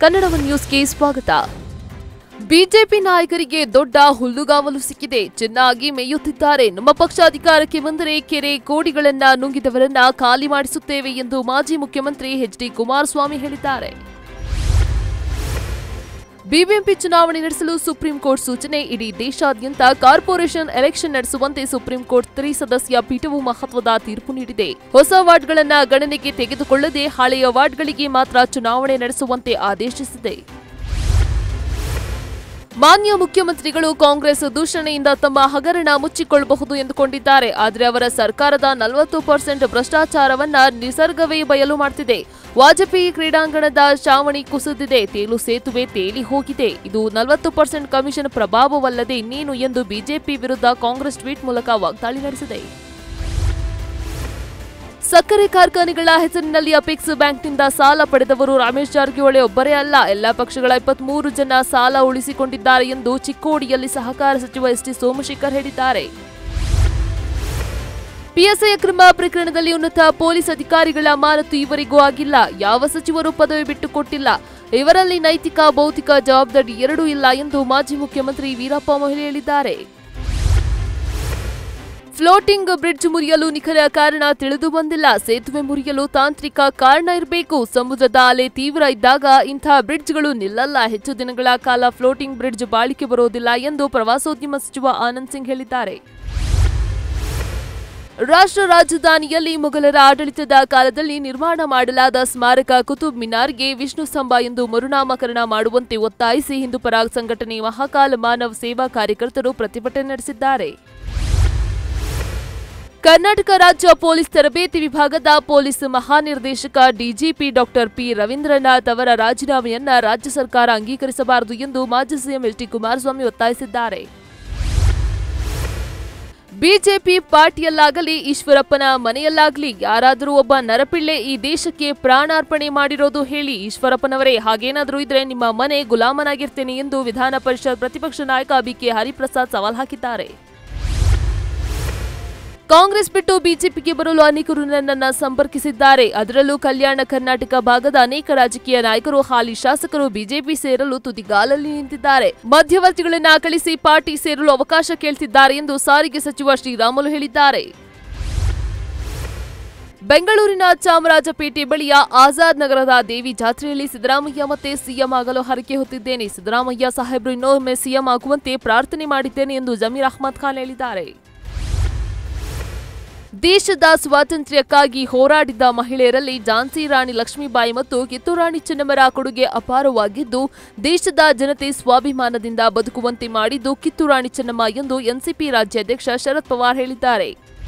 ಕನ್ನಡ ನ್ಯೂಸ್ಗೆ ಸ್ವಾಗತ ಬಿಜೆಪಿ ನಾಯಕರಿಗೆ ದೊಡ್ಡ ಹುಲ್ಲುಗಾವಲು ಸಿಕ್ಕಿದೆ ಚೆನ್ನಾಗಿ ಮೇಯುತ್ತಿದ್ದಾರೆ ನಮ್ಮ ಪಕ್ಷ ಅಧಿಕಾರಕ್ಕೆ ಬಂದರೆ ಕೆರೆ ಕೋಡಿಗಳನ್ನ ನುಂಗಿದವರನ್ನ ಖಾಲಿ ಮಾಡಿಸುತ್ತೇವೆ ಎಂದು ಮಾಜಿ ಮುಖ್ಯಮಂತ್ರಿ ಎಚ್ ಡಿ ಕುಮಾರಸ್ವಾಮಿ ಹೇಳಿದ್ದಾರೆ ಬಿಬಿಎಂಪಿ ಚುನಾವಣೆ ನಡೆಸಲು ಸುಪ್ರೀಂ ಕೋರ್ಟ್ ಸೂಚನೆ ಇಡೀ ದೇಶಾದ್ಯಂತ ಕಾರ್ಪೊರೇಷನ್ ಎಲೆಕ್ಷನ್ ನಡೆಸುವಂತೆ ಸುಪ್ರೀಂ ಕೋರ್ಟ್ ತ್ರಿಸದಸ್ಯ ಪೀಠವು ಮಹತ್ವದ ತೀರ್ಪು ನೀಡಿದೆ ಹೊಸ ವಾರ್ಡ್ಗಳನ್ನ ಗಣನೆಗೆ ತೆಗೆದುಕೊಳ್ಳದೆ ಹಳೆಯ ವಾರ್ಡ್ಗಳಿಗೆ ಮಾತ್ರ ಚುನಾವಣೆ ನಡೆಸುವಂತೆ ಆದೇಶಿಸಿದೆ ಮಾನ್ಯ ಮುಖ್ಯಮಂತ್ರಿಗಳು ಕಾಂಗ್ರೆಸ್ ದೂಷಣೆಯಿಂದ ತಮ್ಮ ಹಗರಣ ಮುಚ್ಚಿಕೊಳ್ಳಬಹುದು ಎಂದುಕೊಂಡಿದ್ದಾರೆ ಆದರೆ ಅವರ ಸರ್ಕಾರದ ನಲವತ್ತು ಪರ್ಸೆಂಟ್ ಭ್ರಷ್ಟಾಚಾರವನ್ನ ನಿಸರ್ಗವೇ ಬಯಲು ಮಾಡ್ತಿದೆ ವಾಜಪೇಯಿ ಕ್ರೀಡಾಂಗಣದ ಚಾವಣಿ ಕುಸಿದಿದೆ ತೇಲು ಸೇತುವೆ ತೇಲಿ ಹೋಗಿದೆ ಇದು ನಲವತ್ತು ಪರ್ಸೆಂಟ್ ಕಮಿಷನ್ ಪ್ರಭಾವವಲ್ಲದೆ ಇನ್ನೇನು ಎಂದು ಬಿಜೆಪಿ ವಿರುದ್ಧ ಕಾಂಗ್ರೆಸ್ ಟ್ವೀಟ್ ಮೂಲಕ ವಾಗ್ದಾಳಿ ನಡೆಸಿದೆ ಸಕ್ಕರೆ ಕಾರ್ಖಾನೆಗಳ ಹೆಸರಿನಲ್ಲಿ ಅಪೆಕ್ಸ್ ಬ್ಯಾಂಕ್ನಿಂದ ಸಾಲ ಪಡೆದವರು ರಮೇಶ್ ಜಾರಕಿಹೊಳಿ ಒಬ್ಬರೇ ಅಲ್ಲ ಎಲ್ಲ ಪಕ್ಷಗಳ ಇಪ್ಪತ್ಮೂರು ಜನ ಸಾಲ ಉಳಿಸಿಕೊಂಡಿದ್ದಾರೆ ಎಂದು ಚಿಕ್ಕೋಡಿಯಲ್ಲಿ ಸಹಕಾರ ಸಚಿವ ಎಸ್ ಟಿ ಸೋಮಶೇಖರ್ ಹೇಳಿದ್ದಾರೆ ಪಿಎಸ್ಐ ಅಕ್ರಮ ಪ್ರಕರಣದಲ್ಲಿ ಉನ್ನತ ಪೊಲೀಸ್ ಅಧಿಕಾರಿಗಳ ಅಮಾನತು ಇವರಿಗೂ ಆಗಿಲ್ಲ ಯಾವ ಸಚಿವರು ಪದವಿ ಬಿಟ್ಟುಕೊಟ್ಟಿಲ್ಲ ಇವರಲ್ಲಿ ನೈತಿಕ ಭೌತಿಕ ಜವಾಬ್ದಾರಿ ಎರಡೂ ಇಲ್ಲ ಎಂದು ಮಾಜಿ ಮುಖ್ಯಮಂತ್ರಿ ವೀರಪ್ಪ ಮೊಯ್ಲಿ ಹೇಳಿದ್ದಾರೆ ಫ್ಲೋಟಿಂಗ್ ಬ್ರಿಡ್ಜ್ ಮುರಿಯಲು ನಿಖರ ಕಾರಣ ತಿಳಿದು ಬಂದಿಲ್ಲ ಸೇತುವೆ ಮುರಿಯಲು ತಾಂತ್ರಿಕ ಕಾರಣ ಇರಬೇಕು ಸಮುದ್ರದ ಅಲೆ ತೀವ್ರ ಇದ್ದಾಗ ಇಂಥ ಬ್ರಿಡ್ಜ್ಗಳು ನಿಲ್ಲಲ್ಲ ಹೆಚ್ಚು ದಿನಗಳ ಕಾಲ ಫ್ಲೋಟಿಂಗ್ ಬ್ರಿಡ್ಜ್ ಬಾಳಿಕೆ ಬರೋದಿಲ್ಲ ಎಂದು ಪ್ರವಾಸೋದ್ಯಮ ಸಚಿವ ಆನಂದ್ ಸಿಂಗ್ ಹೇಳಿದ್ದಾರೆ ರಾಷ್ಟ್ರ ರಾಜಧಾನಿಯಲ್ಲಿ ಮೊಘಲರ ಆಡಳಿತದ ಕಾಲದಲ್ಲಿ ನಿರ್ಮಾಣ ಮಾಡಲಾದ ಸ್ಮಾರಕ ಕುತುಬ್ ಮಿನಾರ್ಗೆ ವಿಷ್ಣು ಸ್ತಂಭ ಎಂದು ಮರುನಾಮಕರಣ ಮಾಡುವಂತೆ ಒತ್ತಾಯಿಸಿ ಹಿಂದೂಪರ ಸಂಘಟನೆ ಮಹಾಕಾಲ್ ಮಾನವ್ ಸೇವಾ ಕಾರ್ಯಕರ್ತರು ಪ್ರತಿಭಟನೆ ನಡೆಸಿದ್ದಾರೆ ಕರ್ನಾಟಕ ರಾಜ್ಯ ಪೊಲೀಸ್ ತರಬೇತಿ ವಿಭಾಗದ ಪೊಲೀಸ್ ಮಹಾನಿರ್ದೇಶಕ ಡಿಜಿಪಿ ಡಾಕ್ಟರ್ ಪಿ ರವೀಂದ್ರನಾಥ್ ಅವರ ರಾಜೀನಾಮೆಯನ್ನ ರಾಜ್ಯ ಸರ್ಕಾರ ಅಂಗೀಕರಿಸಬಾರದು ಎಂದು ಮಾಜಿ ಸಿಎಂ ಎಚ್ ಡಿ ಕುಮಾರಸ್ವಾಮಿ ಒತ್ತಾಯಿಸಿದ್ದಾರೆ ಬಿಜೆಪಿ ಪಾರ್ಟಿಯಲ್ಲಾಗಲಿ ಈಶ್ವರಪ್ಪನ ಮನೆಯಲ್ಲಾಗಲಿ ಯಾರಾದರೂ ಒಬ್ಬ ನರಪಿಳ್ಳೆ ಈ ದೇಶಕ್ಕೆ ಪ್ರಾಣಾರ್ಪಣೆ ಮಾಡಿರೋದು ಹೇಳಿ ಈಶ್ವರಪ್ಪನವರೇ ಹಾಗೇನಾದರೂ ಇದ್ರೆ ನಿಮ್ಮ ಮನೆ ಗುಲಾಮನಾಗಿರ್ತೇನೆ ಎಂದು ವಿಧಾನ ಪರಿಷತ್ ಪ್ರತಿಪಕ್ಷ ನಾಯಕ ಬಿಕೆ ಹರಿಪ್ರಸಾದ್ ಸವಾಲ್ ಹಾಕಿದ್ದಾರೆ ಕಾಂಗ್ರೆಸ್ ಬಿಟ್ಟು ಬಿಜೆಪಿಗೆ ಬರಲು ಅನೇಕರು ನನ್ನನ್ನು ಸಂಪರ್ಕಿಸಿದ್ದಾರೆ ಅದರಲ್ಲೂ ಕಲ್ಯಾಣ ಕರ್ನಾಟಕ ಭಾಗದ ಅನೇಕ ರಾಜಕೀಯ ನಾಯಕರು ಹಾಲಿ ಶಾಸಕರು ಬಿಜೆಪಿ ಸೇರಲು ತುದಿಗಾಲಲ್ಲಿ ನಿಂತಿದ್ದಾರೆ ಮಧ್ಯವರ್ತಿಗಳನ್ನ ಕಳಿಸಿ ಪಾರ್ಟಿ ಸೇರಲು ಅವಕಾಶ ಕೇಳ್ತಿದ್ದಾರೆ ಎಂದು ಸಾರಿಗೆ ಸಚಿವ ಶ್ರೀರಾಮುಲು ಹೇಳಿದ್ದಾರೆ ಬೆಂಗಳೂರಿನ ಚಾಮರಾಜಪೇಟೆ ಬಳಿಯ ಆಜಾದ್ ನಗರದ ದೇವಿ ಜಾತ್ರೆಯಲ್ಲಿ ಸಿದ್ದರಾಮಯ್ಯ ಮತ್ತೆ ಸಿಎಂ ಆಗಲು ಹರಕೆ ಹೊತ್ತಿದ್ದೇನೆ ಸಿದ್ದರಾಮಯ್ಯ ಸಾಹೇಬ್ರು ಇನ್ನೊಮ್ಮೆ ಸಿಎಂ ಆಗುವಂತೆ ಪ್ರಾರ್ಥನೆ ಮಾಡಿದ್ದೇನೆ ಎಂದು ಜಮೀರ್ ಅಹ್ಮದ್ ಖಾನ್ ಹೇಳಿದ್ದಾರೆ ದೇಶದ ಸ್ವಾತಂತ್ರ್ಯಕ್ಕಾಗಿ ಹೋರಾಡಿದ್ದ ಮಹಿಳೆಯರಲ್ಲಿ ಝಾನ್ಸಿ ರಾಣಿ ಲಕ್ಷ್ಮೀಬಾಯಿ ಮತ್ತು ಕಿತ್ತೂರಾಣಿ ಚೆನ್ನಮ್ಮರ ಕೊಡುಗೆ ಅಪಾರವಾಗಿದ್ದು ದೇಶದ ಜನತೆ ಸ್ವಾಭಿಮಾನದಿಂದ ಬದುಕುವಂತೆ ಮಾಡಿದ್ದು ಕಿತ್ತೂರಾಣಿ ಚೆನ್ನಮ್ಮ ಎಂದು ಎನ್ಸಿಪಿ ರಾಜ್ಯಾಧ್ಯಕ್ಷ ಶರದ್ ಪವಾರ್ ಹೇಳಿದ್ದಾರೆ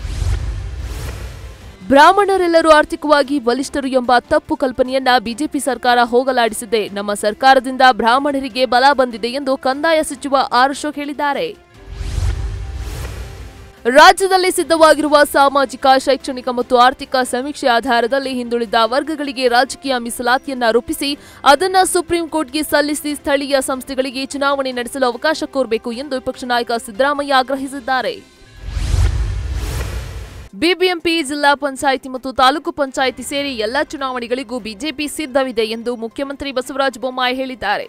ಬ್ರಾಹ್ಮಣರೆಲ್ಲರೂ ಆರ್ಥಿಕವಾಗಿ ಬಲಿಷ್ಠರು ಎಂಬ ತಪ್ಪು ಕಲ್ಪನೆಯನ್ನ ಬಿಜೆಪಿ ಸರ್ಕಾರ ಹೋಗಲಾಡಿಸಿದೆ ನಮ್ಮ ಸರ್ಕಾರದಿಂದ ಬ್ರಾಹ್ಮಣರಿಗೆ ಬಲ ಬಂದಿದೆ ಎಂದು ಕಂದಾಯ ಸಚಿವ ಆರ್ ಅಶೋಕ್ ಹೇಳಿದ್ದಾರೆ ರಾಜ್ಯದಲ್ಲಿ ಸಿದ್ಧವಾಗಿರುವ ಸಾಮಾಜಿಕ ಶೈಕ್ಷಣಿಕ ಮತ್ತು ಆರ್ಥಿಕ ಸಮೀಕ್ಷೆ ಆಧಾರದಲ್ಲಿ ಹಿಂದುಳಿದ ವರ್ಗಗಳಿಗೆ ರಾಜಕೀಯ ಮೀಸಲಾತಿಯನ್ನ ರೂಪಿಸಿ ಅದನ್ನ ಸುಪ್ರೀಂ ಕೋರ್ಟ್ಗೆ ಸಲ್ಲಿಸಿ ಸ್ಥಳೀಯ ಸಂಸ್ಥೆಗಳಿಗೆ ಚುನಾವಣೆ ನಡೆಸಲು ಅವಕಾಶ ಕೋರಬೇಕು ಎಂದು ವಿಪಕ್ಷ ನಾಯಕ ಸಿದ್ದರಾಮಯ್ಯ ಆಗ್ರಹಿಸಿದ್ದಾರೆ ಬಿಬಿಎಂಪಿ ಜಿಲ್ಲಾ ಪಂಚಾಯಿತಿ ಮತ್ತು ತಾಲೂಕು ಪಂಚಾಯಿತಿ ಸೇರಿ ಎಲ್ಲಾ ಚುನಾವಣೆಗಳಿಗೂ ಬಿಜೆಪಿ ಸಿದ್ಧವಿದೆ ಎಂದು ಮುಖ್ಯಮಂತ್ರಿ ಬಸವರಾಜ ಬೊಮ್ಮಾಯಿ ಹೇಳಿದ್ದಾರೆ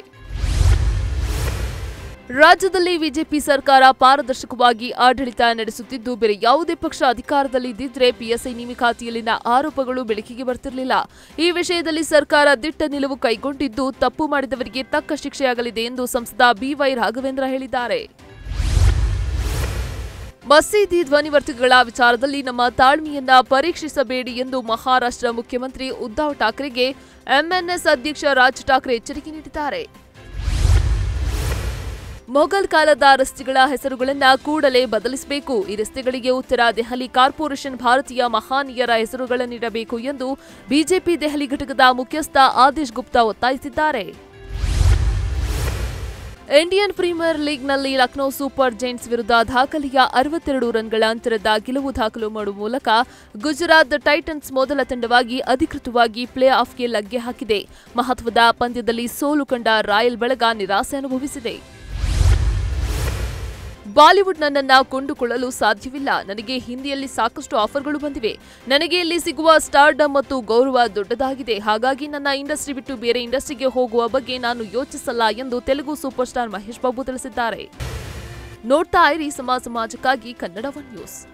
ರಾಜ್ಯದಲ್ಲಿ ಬಿಜೆಪಿ ಸರ್ಕಾರ ಪಾರದರ್ಶಕವಾಗಿ ಆಡಳಿತ ನಡೆಸುತ್ತಿದ್ದು ಬೇರೆ ಯಾವುದೇ ಪಕ್ಷ ಅಧಿಕಾರದಲ್ಲಿ ಇದ್ದಿದ್ರೆ ಪಿಎಸ್ಐ ನೇಮಕಾತಿಯಲ್ಲಿನ ಆರೋಪಗಳು ಬೆಳಕಿಗೆ ಬರ್ತಿರಲಿಲ್ಲ ಈ ವಿಷಯದಲ್ಲಿ ಸರ್ಕಾರ ದಿಟ್ಟ ನಿಲುವು ಕೈಗೊಂಡಿದ್ದು ತಪ್ಪು ಮಾಡಿದವರಿಗೆ ತಕ್ಕ ಶಿಕ್ಷೆಯಾಗಲಿದೆ ಎಂದು ಸಂಸದ ಬಿವೈ ರಾಘವೇಂದ್ರ ಹೇಳಿದ್ದಾರೆ ಮಸೀದಿ ಧ್ವನಿವರ್ಧಕಗಳ ವಿಚಾರದಲ್ಲಿ ನಮ್ಮ ತಾಳ್ಮೆಯನ್ನ ಪರೀಕ್ಷಿಸಬೇಡಿ ಎಂದು ಮಹಾರಾಷ್ಟ್ರ ಮುಖ್ಯಮಂತ್ರಿ ಉದ್ಧವ್ ಠಾಕ್ರೆಗೆ ಎಂಎನ್ಎಸ್ ಅಧ್ಯಕ್ಷ ರಾಜ್ ಠಾಕ್ರೆ ಎಚ್ಚರಿಕೆ ನೀಡಿದ್ದಾರೆ ಮೊಘಲ್ ಕಾಲದ ರಸ್ತೆಗಳ ಹೆಸರುಗಳನ್ನ ಕೂಡಲೇ ಬದಲಿಸಬೇಕು ಈ ರಸ್ತೆಗಳಿಗೆ ಉತ್ತರ ದೆಹಲಿ ಕಾರ್ಪೊರೇಷನ್ ಭಾರತೀಯ ಮಹಾನೀಯರ ಹೆಸರುಗಳನ್ನಿಡಬೇಕು ಎಂದು ಬಿಜೆಪಿ ದೆಹಲಿ ಘಟಕದ ಮುಖ್ಯಸ್ಥ ಆದೇಶ್ ಗುಪ್ತಾ ಒತ್ತಾಯಿಸಿದ್ದಾರೆ ಇಂಡಿಯನ್ ಪ್ರೀಮಿಯರ್ ಲೀಗ್ನಲ್ಲಿ ಲಕ್ನೋ ಸೂಪರ್ ಜೈಂಟ್ಸ್ ವಿರುದ್ಧ ದಾಖಲೆಯ ಅರವತ್ತೆರಡು ರನ್ಗಳ ಅಂತರದ ಗೆಲುವು ದಾಖಲು ಮಾಡುವ ಮೂಲಕ ಗುಜರಾತ್ ಟೈಟನ್ಸ್ ಮೊದಲ ತಂಡವಾಗಿ ಅಧಿಕೃತವಾಗಿ ಪ್ಲೇ ಆಫ್ಗೆ ಲಗ್ಗೆ ಹಾಕಿದೆ ಮಹತ್ವದ ಪಂದ್ಯದಲ್ಲಿ ಸೋಲು ಕಂಡ ರಾಯಲ್ ಬಳಗ ನಿರಾಸೆ ಅನುಭವಿಸಿದೆ ಬಾಲಿವುಡ್ ನನ್ನನ್ನ ಕೊಂಡುಕೊಳ್ಳಲು ಸಾಧ್ಯವಿಲ್ಲ ನನಗೆ ಹಿಂದಿಯಲ್ಲಿ ಸಾಕಷ್ಟು ಆಫರ್ಗಳು ಬಂದಿವೆ ನನಗೆ ಇಲ್ಲಿ ಸಿಗುವ ಸ್ಟಾರ್ಡಮ್ ಮತ್ತು ಗೌರವ ದೊಡ್ಡದಾಗಿದೆ ಹಾಗಾಗಿ ನನ್ನ ಇಂಡಸ್ಟ್ರಿ ಬಿಟ್ಟು ಬೇರೆ ಇಂಡಸ್ಟ್ರಿಗೆ ಹೋಗುವ ಬಗ್ಗೆ ನಾನು ಯೋಚಿಸಲ್ಲ ಎಂದು ತೆಲುಗು ಸೂಪರ್ ಸ್ಟಾರ್ ಮಹೇಶ್ ಬಾಬು ತಿಳಿಸಿದ್ದಾರೆ ನೋಡ್ತಾ ಇರಿ ಸಮಾಜ ಸಮಾಜಕ್ಕಾಗಿ ಕನ್ನಡ ಒನ್ ನ್ಯೂಸ್